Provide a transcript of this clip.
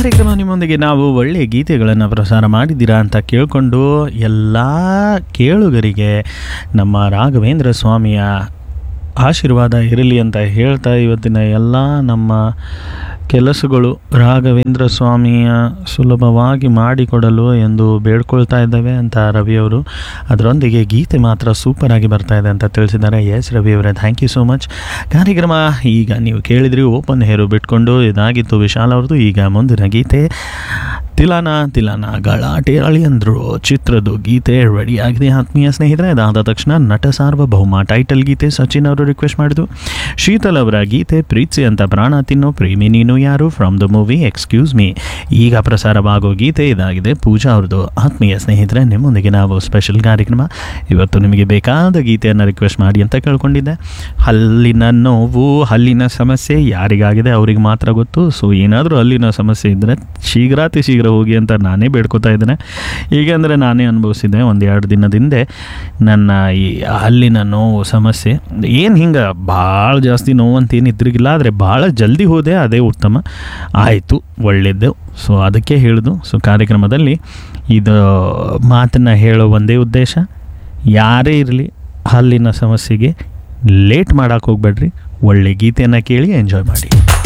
ಕಾರ್ಯಕ್ರಮ ನಿಮ್ಮೊಂದಿಗೆ ನಾವು ಒಳ್ಳೆಯ ಗೀತೆಗಳನ್ನು ಪ್ರಸಾರ ಮಾಡಿದ್ದೀರಾ ಅಂತ ಕೇಳಿಕೊಂಡು ಎಲ್ಲ ಕೇಳುಗರಿಗೆ ನಮ್ಮ ರಾಘವೇಂದ್ರ ಸ್ವಾಮಿಯ ಆಶೀರ್ವಾದ ಇರಲಿ ಅಂತ ಹೇಳ್ತಾ ಇವತ್ತಿನ ಎಲ್ಲ ನಮ್ಮ ಕೆಲಸಗಳು ರಾಘವೇಂದ್ರ ಸ್ವಾಮಿಯ ಸುಲಭವಾಗಿ ಮಾಡಿಕೊಡಲು ಎಂದು ಬೇಡ್ಕೊಳ್ತಾ ಇದ್ದೇವೆ ಅಂತ ರವಿಯವರು ಅದರೊಂದಿಗೆ ಗೀತೆ ಮಾತ್ರ ಸೂಪರ್ ಆಗಿ ಬರ್ತಾ ಇದೆ ಅಂತ ತಿಳಿಸಿದ್ದಾರೆ ಎಸ್ ರವಿಯವರೇ ಥ್ಯಾಂಕ್ ಯು ಸೋ ಮಚ್ ಕಾರ್ಯಕ್ರಮ ಈಗ ನೀವು ಕೇಳಿದ್ರಿ ಓಪನ್ ಹೇರು ಬಿಟ್ಕೊಂಡು ಇದಾಗಿತ್ತು ವಿಶಾಲ್ ಅವ್ರದ್ದು ಈಗ ಮುಂದಿನ ಗೀತೆ ತಿಲಾನ ತಿಲಾನ ಗಲಾಟೆ ಅಳಿಯಂದ್ರು ಚಿತ್ರದ ಗೀತೆ ರೆಡಿ ಆಗಿದೆ ಆತ್ಮೀಯ ಸ್ನೇಹಿತರೆ ಅದಾದ ತಕ್ಷಣ ನಟ ಸಾರ್ವಭೌಮ ಟೈಟಲ್ ಗೀತೆ ಸಚಿನ್ ಅವರು ರಿಕ್ವೆಸ್ಟ್ ಮಾಡಿದ್ರು ಶೀತಲ್ ಅವರ ಗೀತೆ ಪ್ರೀತಿ ಅಂತ ಪ್ರಾಣ ತಿನ್ನೋ ಪ್ರೇಮಿ ನೀನು ಯಾರು from the movie excuse me ಈಗ ಪ್ರಸಾರವಾಗೋ ಗೀತೆ ಇದಾಗಿದೆ ಪೂಜಾ ಅವ್ರದ್ದು ಆತ್ಮೀಯ ಸ್ನೇಹಿತರೆ ನಿಮ್ಮೊಂದಿಗೆ ನಾವು ಸ್ಪೆಷಲ್ ಕಾರ್ಯಕ್ರಮ ಇವತ್ತು ನಿಮಗೆ ಬೇಕಾದ ಗೀತೆಯನ್ನು ರಿಕ್ವೆಸ್ಟ್ ಮಾಡಿ ಅಂತ ಕೇಳ್ಕೊಂಡಿದ್ದೆ ಹಲ್ಲಿನ ನೋವು ಹಲ್ಲಿನ ಸಮಸ್ಯೆ ಯಾರಿಗಾಗಿದೆ ಅವ್ರಿಗೆ ಮಾತ್ರ ಗೊತ್ತು ಸೊ ಏನಾದರೂ ಹಲ್ಲಿನ ಸಮಸ್ಯೆ ಇದ್ದರೆ ಶೀಘ್ರಾತಿ ಶೀಘ್ರ ಹೋಗಿ ಅಂತ ನಾನೇ ಬೇಡ್ಕೊತಾ ಇದ್ದೇನೆ ಈಗಂದರೆ ನಾನೇ ಅನುಭವಿಸಿದ್ದೆ ಒಂದು ಎರಡು ದಿನದ ಹಿಂದೆ ನನ್ನ ಈ ಹಲ್ಲಿನ ನೋವು ಸಮಸ್ಯೆ ಏನು ಹಿಂಗೆ ಭಾಳ ಜಾಸ್ತಿ ನೋವು ಅಂತ ಏನು ಇದ್ರಿಗಿಲ್ಲ ಆದರೆ ಭಾಳ ಜಲ್ದಿ ಹೋದೆ ಅದೇ ಉತ್ತಮ ಆಯಿತು ಒಳ್ಳೆಯದು ಸೊ ಅದಕ್ಕೆ ಹೇಳಿದು ಸೊ ಕಾರ್ಯಕ್ರಮದಲ್ಲಿ ಇದು ಮಾತನ್ನು ಹೇಳೋ ಒಂದೇ ಉದ್ದೇಶ ಯಾರೇ ಇರಲಿ ಹಲ್ಲಿನ ಸಮಸ್ಯೆಗೆ ಲೇಟ್ ಮಾಡೋಕೆ ಹೋಗ್ಬೇಡ್ರಿ ಒಳ್ಳೆ ಗೀತೆಯನ್ನು ಕೇಳಿ ಎಂಜಾಯ್ ಮಾಡಿ